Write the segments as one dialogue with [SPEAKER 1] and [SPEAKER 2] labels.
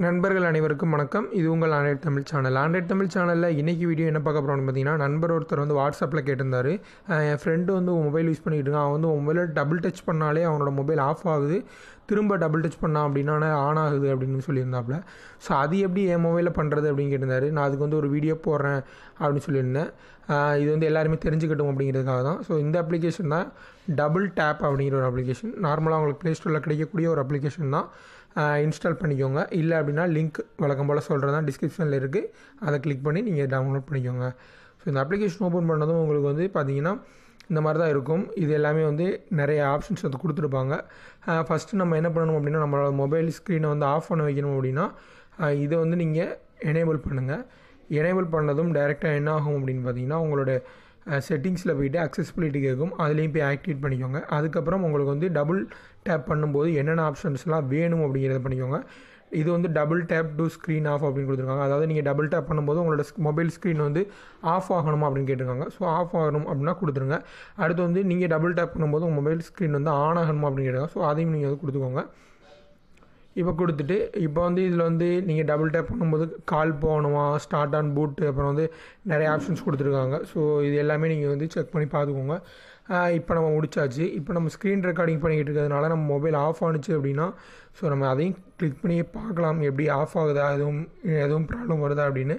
[SPEAKER 1] நண்பர்கள் அனைவருக்கும் வணக்கம் இது உங்கள் Android Tamil channel Android Tamil சேனலில் இன்றைக்கி வீடியோ என்ன பார்க்க போகிறோம்னு பார்த்தீங்கன்னா நண்பர் ஒருத்தர் வந்து வாட்ஸ்அப்பில் கேட்டிருந்தார் அஹ் என் ஃப்ரெண்டு வந்து மொபைல் யூஸ் பண்ணிட்டு இருக்கான் அவன் வந்து மொபைலில் டபுள் டச் பண்ணாலே அவனோட மொபைல் ஆஃப் ஆகுது திரும்ப டபுள் டச் பண்ணான் அப்படின்னா ஆன் ஆகுது அப்படின்னு சொல்லியிருந்தாப்புல ஸோ அது எப்படி என் மொபைலில் பண்ணுறது அப்படின்னு கேட்டிருந்தாரு நான் அதுக்கு வந்து ஒரு வீடியோ போடுறேன் அப்படின்னு சொல்லியிருந்தேன் அஹ் இது வந்து எல்லாருமே தெரிஞ்சுக்கட்டும் அப்படிங்கிறதுக்காக தான் ஸோ இந்த அப்ளிகேஷன் தான் டபுள் டேப் அப்படிங்கிற ஒரு அப்ளிகேஷன் நார்மலாக உங்களுக்கு ப்ளே ஸ்டோரில் கிடைக்கக்கூடிய ஒரு அப்ளிகேஷன் தான் இன்ஸ்டால் பண்ணிக்கோங்க இல்லை அப்படின்னா லிங்க் வழக்கம் போல் சொல்கிறது தான் டிஸ்கிரிப்ஷனில் இருக்குது அதை கிளிக் பண்ணி நீங்கள் டவுன்லோட் பண்ணிக்கோங்க ஸோ இந்த அப்ளிகேஷன் ஓப்பன் பண்ணதும் உங்களுக்கு வந்து பார்த்தீங்கன்னா இந்த மாதிரி தான் இருக்கும் இது எல்லாமே வந்து நிறைய ஆப்ஷன்ஸ் வந்து கொடுத்துருப்பாங்க ஃபஸ்ட்டு நம்ம என்ன பண்ணணும் அப்படின்னா நம்மளோட மொபைல் ஸ்க்ரீனை வந்து ஆஃப் பண்ண வைக்கணும் அப்படின்னா அஹ் இதை வந்து நீங்கள் எனேபிள் பண்ணுங்கள் எனேபிள் பண்ணதும் டைரெக்டாக என்ன ஆகும் அப்படின்னு பார்த்தீங்கன்னா உங்களோட செட்டிங்ஸில் போயிட்டு அக்சசிபிலிட்டி கேட்கும் அதுலேயும் போய் ஆக்டிவேட் பண்ணிக்கோங்க அதுக்கப்புறம் உங்களுக்கு வந்து டபுள் டேப் பண்ணும்போது என்னென்ன ஆப்ஷன்ஸ்லாம் வேணும் அப்படிங்கிறத பண்ணிக்கோங்க இது வந்து double tap to screen off அப்படின்னு கொடுத்துருக்காங்க அதாவது நீங்கள் டபுள் டேப் பண்ணும்போது உங்களோட மொபைல் ஸ்க்ரீன் வந்து ஆஃப் ஆகணுமா அப்படின்னு கேட்டிருக்காங்க ஸோ ஆஃப் ஆகணும் அப்படின்னா கொடுத்துருங்க அடுத்து வந்து நீங்கள் டபுள் டேப் பண்ணும்போது உங்கள் மொபைல் ஸ்க்ரீன் வந்து ஆன் ஆகணுமா அப்படின்னு கேட்டிருக்காங்க ஸோ அதையும் நீங்கள் வந்து கொடுத்துக்கோங்க இப்போ கொடுத்துட்டு இப்போ வந்து இதில் வந்து நீங்கள் டபுள் டேப் பண்ணும்போது கால் போகணுமா ஸ்டார்ட் ஆன் பூட் அப்புறம் வந்து நிறைய ஆப்ஷன்ஸ் கொடுத்துருக்காங்க ஸோ இது எல்லாமே நீங்கள் வந்து செக் பண்ணி பார்த்துக்கோங்க இப்போ நம்ம முடிச்சாச்சு இப்போ நம்ம ஸ்க்ரீன் ரெக்கார்டிங் பண்ணிக்கிட்டு இருக்கிறதுனால நம்ம மொபைல் ஆஃப் ஆனுச்சு அப்படின்னா ஸோ நம்ம அதையும் கிளிக் பண்ணி பார்க்கலாம் எப்படி ஆஃப் ஆகுதா எதுவும் எதுவும் ப்ராப்ளம் வருதா அப்படின்னு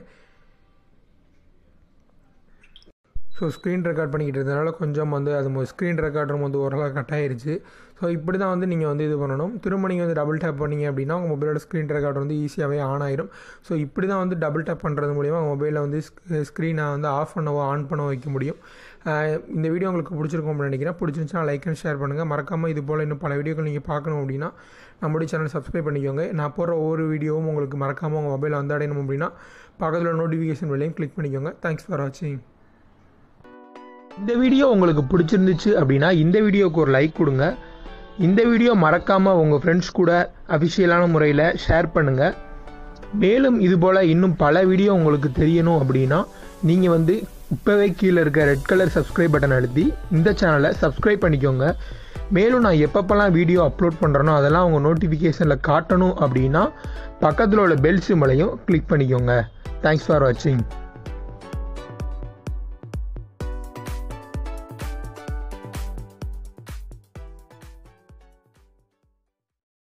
[SPEAKER 1] ஸோ ஸ்க்ரீன் ரெக்கார்ட் பண்ணிக்கிட்டு இருந்ததுனால கொஞ்சம் வந்து அது ஸ்க்ரீன் ரெக்கார்டரும் வந்து ஓரளவு கட் ஆயிருச்சு ஸோ இப்படி தான் வந்து நீங்கள் வந்து இது பண்ணணும் திரும்ப நீங்கள் வந்து டபுள் டேப் பண்ணீங்க அப்படின்னா உங்கள் மொபைலோட ஸ்க்ரீன் ரெக்கார்டர் வந்து ஈஸியாகவே ஆன் ஆயிரும் ஸோ இப்படி தான் வந்து டபுள் டேப் பண்ணுறது மூலிமா மொபைலில் வந்து ஸ்க்ரீனை வந்து ஆஃப் பண்ணவோ ஆன் பண்ண வைக்க முடியும் இந்த வீடியோ உங்களுக்கு பிடிச்சிருக்கும் அப்படின்னு நினைக்கிறேன் பிடிச்சிருந்துச்சுன்னா லைக் அண்ட் ஷேர் பண்ணுங்கள் மறக்காமல் இது போல் இன்னும் பல வீடியோக்கள் நீங்கள் பார்க்கணும் அப்படின்னா நம்மளுடைய சேனல் சப்ஸ்கிரைப் பண்ணிக்கோங்க நான் போடுற ஒவ்வொரு வீடியோவும் உங்களுக்கு மறக்காமல் உங்கள் மொபைலில் வந்து அடையணும் அப்படின்னா பக்கத்தில் நோட்டிஃபிகேஷன் வெளியும் கிளிக் பண்ணிக்கோங்க தேங்க்ஸ் ஃபார் வாட்சிங் இந்த வீடியோ உங்களுக்கு பிடிச்சிருந்துச்சு அப்படின்னா இந்த வீடியோவுக்கு ஒரு லைக் கொடுங்க இந்த வீடியோ மறக்காமல் உங்கள் ஃப்ரெண்ட்ஸ் கூட அஃபிஷியலான முறையில் ஷேர் பண்ணுங்கள் மேலும் இதுபோல் இன்னும் பல வீடியோ உங்களுக்கு தெரியணும் அப்படின்னா நீங்கள் வந்து இப்போவே கீழே இருக்க ரெட் கலர் சப்ஸ்கிரைப் பட்டன் அழுத்தி இந்த சேனலை சப்ஸ்கிரைப் பண்ணிக்கோங்க மேலும் நான் எப்பப்பெல்லாம் வீடியோ அப்லோட் பண்ணுறேனோ அதெல்லாம் உங்கள் நோட்டிஃபிகேஷனில் காட்டணும் அப்படின்னா பக்கத்தில் உள்ள பெல் சிம்பளையும் கிளிக் பண்ணிக்கோங்க தேங்க்ஸ் ஃபார் வாட்சிங்